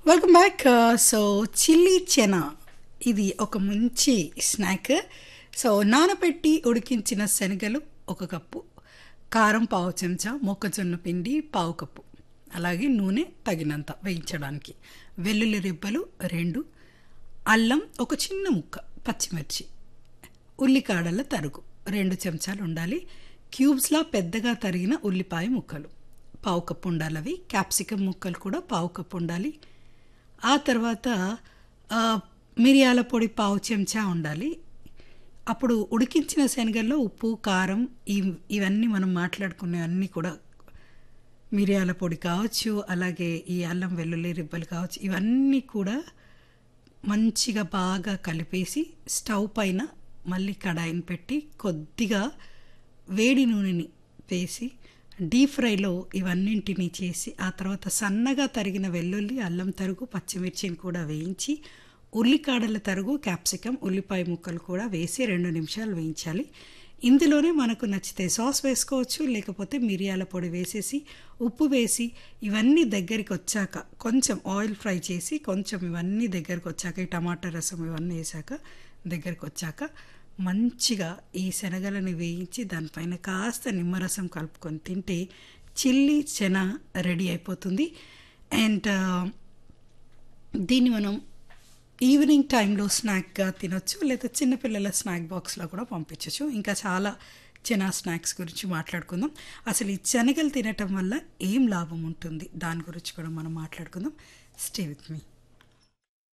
welcome back so chilli chana ఇది ఒక మంచి స్నాక్ సో నానబెట్టి ఉడికించిన శనగలు ఒక కప్పు కారం పావు చెంచా మొక్కజొన్న పిండి పావు కప్పు అలాగే నూనె తగినంత వేయించడానికి వెల్లుల్లి రెబ్బలు రెండు అల్లం ఒక చిన్న ముక్క పచ్చిమిర్చి ఉల్లికాడల తరుగు రెండు చెంచాలు ఉండాలి క్యూబ్స్లా పెద్దగా తరిగిన ఉల్లిపాయ ముక్కలు పావు కప్పు ఉండాలి అవి క్యాప్సికమ్ ముక్కలు కూడా పావు కప్పు ఉండాలి ఆ తర్వాత ఆ, మిరియాల పొడి పావు చెంచా ఉండాలి అప్పుడు ఉడికించిన శనగల్లో ఉప్పు కారం ఇవ్- ఇవన్నీ మనం మాట్లాడుకునేవన్నీ కూడా మిరియాల పొడి కావచ్చు అలాగే ఈ అల్లం వెల్లుల్లి రిబ్బలు కావచ్చు ఇవన్నీ కూడా మంచిగా బాగా కలిపేసి స్టవ్ పైన మళ్ళీ కడాయిని పెట్టి కొద్దిగా వేడి నూనెని వేసి డీప్ ఫ్రైలో ఇవన్నింటినీ చేసి ఆ తర్వాత సన్నగా తరిగిన వెల్లుల్లి అల్లం తరుగు పచ్చిమిర్చిని కూడా వేయించి ఉల్లికాడల తరుగు క్యాప్సికం ఉల్లిపాయ ముక్కలు కూడా వేసి రెండు నిమిషాలు వేయించాలి ఇందులోనే మనకు నచ్చితే సాస్ వేసుకోవచ్చు లేకపోతే మిరియాల పొడి వేసేసి ఉప్పు వేసి ఇవన్నీ దగ్గరికి వచ్చాక కొంచెం ఆయిల్ ఫ్రై చేసి కొంచెం ఇవన్నీ దగ్గరికి వచ్చాక ఈ టమాటా రసం ఇవన్నీ వేసాక దగ్గరికి వచ్చాక మంచిగా ఈ శనగలని వేయించి దానిపైన కాస్త నిమ్మరసం కలుపుకొని తింటే చిల్లీ చెన రెడీ అయిపోతుంది అండ్ దీన్ని మనం ఈవినింగ్ టైంలో స్నాక్గా తినొచ్చు లేదా చిన్నపిల్లల స్నాక్ బాక్స్లో కూడా పంపించవచ్చు ఇంకా చాలా చెనా స్నాక్స్ గురించి మాట్లాడుకుందాం అసలు ఈ శనగలు తినటం వల్ల ఏం లాభం ఉంటుంది దాని గురించి కూడా మనం మాట్లాడుకుందాం స్టే విత్ మీ